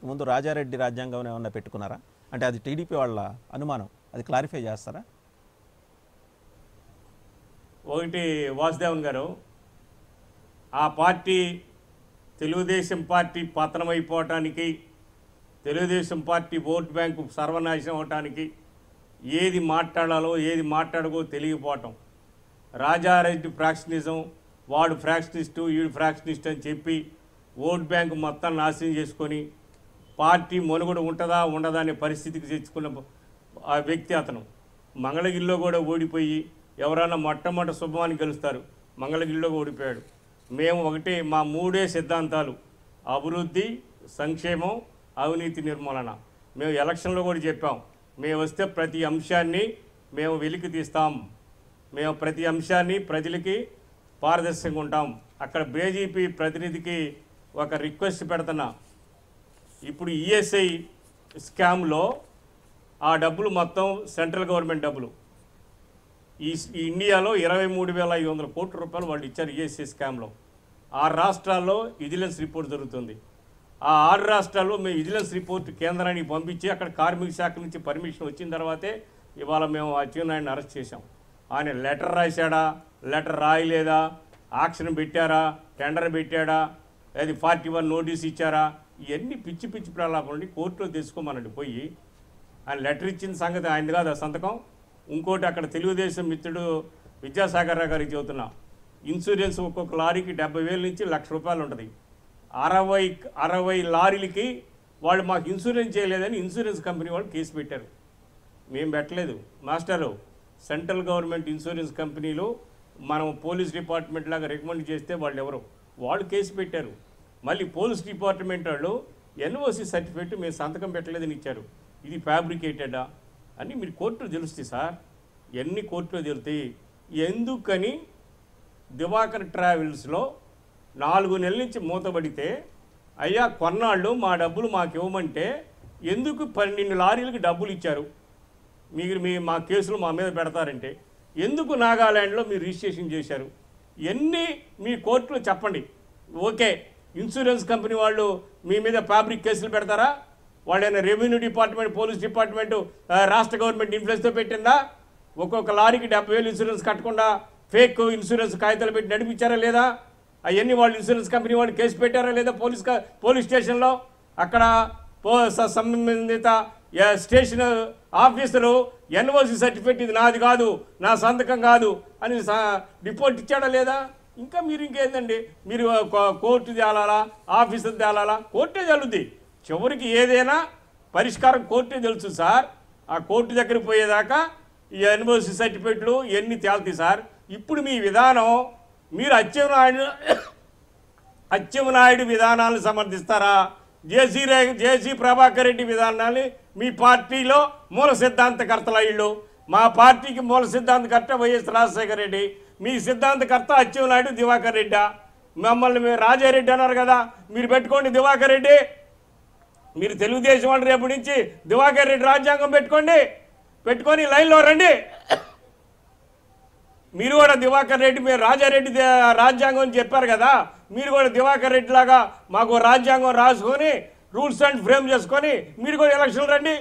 దీనికి ముందు రాజారెడ్డి రాజ్యాంగం ఏమన్నా పెట్టుకున్నారా అంటే అది టీడీపీ వాళ్ళ అనుమానం అది క్లారిఫై చేస్తారా ఒకటి వాసుదేవన్ గారు ఆ పార్టీ తెలుగుదేశం పార్టీ పతనమైపోవటానికి తెలుగుదేశం పార్టీ ఓట్ బ్యాంకు సర్వనాశనం అవటానికి ఏది మాట్లాడాలో ఏది మాట్లాడకో తెలియకపోవటం రాజారెడ్డి ఫ్రాక్షనిజం వాడు ఫ్రాక్షనిస్టు వీడు ఫ్రాక్షనిస్ట్ అని చెప్పి ఓట్ బ్యాంకు మొత్తం నాశనం చేసుకొని పార్టీ మనుగడ ఉంటుందా ఉండదా అనే పరిస్థితికి తెచ్చుకున్న ఆ వ్యక్తి అతను మంగళగిరిలో కూడా ఓడిపోయి ఎవరైనా మొట్టమొదటి శుభమాన్ని గెలుస్తారు మంగళగిరిలో ఓడిపోయాడు మేము ఒకటే మా మూడే సిద్ధాంతాలు అభివృద్ధి సంక్షేమం అవినీతి నిర్మూలన మేము ఎలక్షన్లో కూడా చెప్పాం మేము వస్తే ప్రతి అంశాన్ని మేము వెలికి తీస్తాం మేము ప్రతి అంశాన్ని ప్రజలకి పారదర్శకంగా ఉంటాం అక్కడ బీజేపీ ప్రతినిధికి ఒక రిక్వెస్ట్ పెడుతున్నా ఇప్పుడు ఈఎస్ఐ స్కామ్లో ఆ డబ్బులు మొత్తం సెంట్రల్ గవర్నమెంట్ డబ్బులు ఈ ఈ ఇండియాలో ఇరవై మూడు వేల ఐదు వందల కోట్ల రూపాయలు వాళ్ళు ఇచ్చారు ఈఎస్ఐ స్కామ్లో ఆరు రాష్ట్రాల్లో విజిలెన్స్ రిపోర్ట్ జరుగుతుంది ఆ ఆరు రాష్ట్రాల్లో మేము విజిలెన్స్ రిపోర్ట్ కేంద్రానికి పంపించి అక్కడ కార్మిక శాఖ నుంచి పర్మిషన్ వచ్చిన తర్వాతే ఇవాళ మేము అచ్చెన్నాయుడిని అరెస్ట్ చేశాం ఆయన లెటర్ రాశాడా లెటర్ రాయలేదా ఆక్షన్ పెట్టారా టెండర్ పెట్టాడా అది ఫార్టీ వన్ నోటీస్ ఇచ్చారా ఇవన్నీ పిచ్చి పిచ్చి ప్రలాపండి కోర్టులో తెచ్చుకోమనండి పోయి ఆయన లెటర్ ఇచ్చిన సంగతి ఆయన కాదు ఆ సంతకం ఇంకోటి అక్కడ తెలుగుదేశం మిత్రుడు విద్యాసాగర్ రావు గారికి చెబుతున్నా ఇన్సూరెన్స్ ఒక్కొక్క లారీకి డెబ్బై వేల నుంచి లక్ష రూపాయలు ఉంటుంది అరవై అరవై లారీలకి వాళ్ళు మాకు ఇన్సూరెన్స్ చేయలేదని ఇన్సూరెన్స్ కంపెనీ వాళ్ళు కేసు పెట్టారు మేము పెట్టలేదు మాస్టరు సెంట్రల్ గవర్నమెంట్ ఇన్సూరెన్స్ కంపెనీలు మనం పోలీస్ డిపార్ట్మెంట్ లాగా రికమెండ్ చేస్తే వాళ్ళు ఎవరు వాళ్ళు కేసు పెట్టారు మళ్ళీ పోలీస్ డిపార్ట్మెంట్ వాళ్ళు ఎన్ఓసి సర్టిఫికేట్ మేము సంతకం పెట్టలేదని ఇచ్చారు ఇది ఫ్యాబ్రికేటెడా అని మీరు కోర్టులో తెలుస్తాయి సార్ ఎన్ని కోర్టులో తెలుస్తాయి ఎందుకని దివాకర్ ట్రావెల్స్లో నాలుగు నెలల నుంచి మూతబడితే అయ్యా కొన్నాళ్ళు మా డబ్బులు మాకు ఇవ్వమంటే ఎందుకు పన్నెండు లారీలకు డబ్బులు ఇచ్చారు మీరు మీ మా కేసులు మా మీద పెడతారంటే ఎందుకు నాగాల్యాండ్లో మీరు రిజిస్ట్రేషన్ చేశారు ఎన్ని మీ కోర్టులో చెప్పండి ఓకే ఇన్సూరెన్స్ కంపెనీ వాళ్ళు మీ మీద ఫ్యాబ్రిక్ కేసులు పెడతారా వాళ్ళైనా రెవెన్యూ డిపార్ట్మెంట్ పోలీస్ డిపార్ట్మెంట్ ఆ, రాష్ట్ర గవర్నమెంట్ ఇన్ఫ్లుయెన్స్తో పెట్టిందా ఒక్కొక్క లారీకి డెబ్బై వేలు ఇన్సూరెన్స్ కట్టకుండా ఫేక్ ఇన్సూరెన్స్ కాగితాలు పెట్టి నడిపించారా లేదా అవన్నీ వాళ్ళు ఇన్సూరెన్స్ కంపెనీ వాళ్ళు కేసు పెట్టారా లేదా పోలీస్ కా- పోలీస్ స్టేషన్లో అక్కడ పో స- సంబంధిత యా- స్టేషన్ ఆఫీసరు ఎన్ఓసి సర్టిఫికేట్ ఇది నాది కాదు నా సంతకం కాదు అని స- రిపోర్ట్ ఇచ్చాడా లేదా ఇంకా మీరు ఇంకేందండి మీరు కో- కోర్టు తేలాలా ఆఫీసర్ తేలాలా కోర్టే తెలుద్ది చివరికి ఏదైనా పరిష్కారం కోర్టే తెలుసు సార్ ఆ కోర్టు దగ్గరికి పోయేదాకా ఈ ఎన్ఓసి సర్టిఫికెట్లు ఇవన్నీ తేలుతాయి సార్ ఇప్పుడు మీ విధానం మీరు అచ్చెన్నాయుడు అచ్చెన్నాయుడు విధానాలను సమర్థిస్తారా జేసీ రే జేసీ ప్రభాకర్ రెడ్డి విధానాన్ని మీ పార్టీలో మూల సిద్ధాంతకర్తలు అయ్యిళ్ళు మా పార్టీకి మూల సిద్ధాంతకర్త వైఎస్ రాజశేఖర రెడ్డి మీ సిద్ధాంతకర్త అచ్చెన్నాయుడు దివాకర్ రెడ్డి మమ్మల్ని మీరు రాజారెడ్డి అన్నారు కదా మీరు పెట్టుకోండి దివాకర్ రెడ్డి మీరు తెలుగుదేశం వాళ్ళు రేపు నుంచి దివాకర్ రెడ్డి రాజ్యాంగం పెట్టుకోండి పెట్టుకొని లైన్లో రండి మీరు కూడా దివాకర్ రెడ్డి మీరు రాజారెడ్డి దే- రాజ్యాంగం అని చెప్పారు కదా మీరు కూడా దివాకర్ రెడ్డి లాగా మాకు రాజ్యాంగం రాసుకొని రూల్స్ అండ్ ఫ్రేమ్ చేసుకొని మీరు కూడా ఎలక్షన్ రండి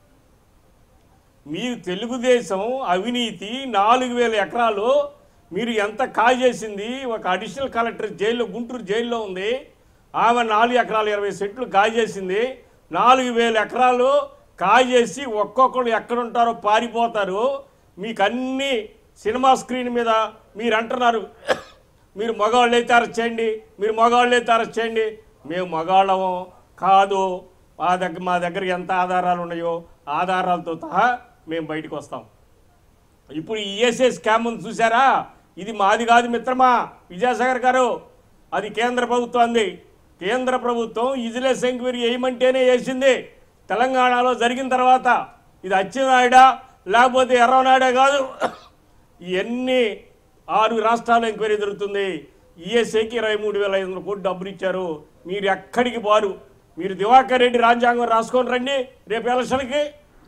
మీరు తెలుగుదేశం అవినీతి నాలుగు వేల ఎకరాలు మీరు ఎంత కాజేసింది ఒక అడిషనల్ కలెక్టర్ జైల్లో గుంటూరు జైల్లో ఉంది ఆమె నాలుగు ఎకరాలు ఇరవై సెంట్లు కాజేసింది నాలుగు వేల ఎకరాలు కాజేసి ఒక్కొక్కరు ఎక్కడుంటారో పారిపోతారు మీకు అన్ని సినిమా స్క్రీన్ మీద మీరు అంటున్నారు మీరు మగవాళ్ళు అయితే అరెస్ట్ చేయండి మీరు మగవాళ్ళు అయితే అరెస్ట్ చేయండి మేము మగవాళ్ళము కాదు మా దగ్గర మా దగ్గర ఎంత ఆధారాలు ఉన్నాయో ఆధారాలతో సహా మేము బయటకు వస్తాం ఇప్పుడు ఈఎస్ఏ స్కామ్ ఉంది చూసారా ఇది మాది కాదు మిత్రమా విజయసాగర్ గారు అది కేంద్ర ప్రభుత్వంది కేంద్ర ప్రభుత్వం విజిలెన్స్ ఎంక్వైరీ వేయమంటేనే వేసింది తెలంగాణలో జరిగిన తర్వాత ఇది అచ్చెన్నాయుడా లేకపోతే ఎర్రనాయుడా కాదు ఇవన్నీ ఆరు రాష్ట్రాల్లో ఎంక్వైరీ జరుగుతుంది ఈఎస్ఐకి ఇరవై మూడు వేల ఐదు వందల కోట్లు డబ్బులు ఇచ్చారు మీరు ఎక్కడికి పోరు మీరు దివాకర్ రెడ్డి రాజ్యాంగం రాసుకొని రండి రేపు ఎలక్షన్కి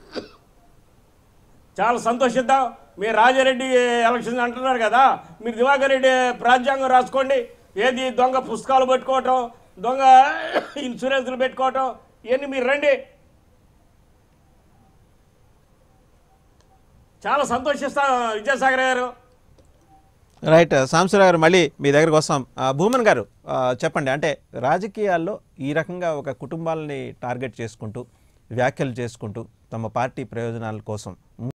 చాలా సంతోషిద్దాం మీరు రాజారెడ్డి ఎలక్షన్ అంటున్నారు కదా మీరు దివాకర్ రెడ్డి రాజ్యాంగం రాసుకోండి ఏది దొంగ పుస్తకాలు పెట్టుకోవటం దొంగ ఇన్సూరెన్స్లు పెట్టుకోవటం ఇవన్నీ మీరు రండి చాలా సంతోషిస్తా విద్యాసాగర్ గారు రైట్ సాంబశివరావు గారు మళ్ళీ మీ దగ్గరకు వస్తాం ఆ, భూమన్ గారు ఆ, చెప్పండి అంటే రాజకీయాల్లో ఈ రకంగా ఒక కుటుంబాలని టార్గెట్ చేసుకుంటూ వ్యాఖ్యలు చేసుకుంటూ తమ పార్టీ ప్రయోజనాల కోసం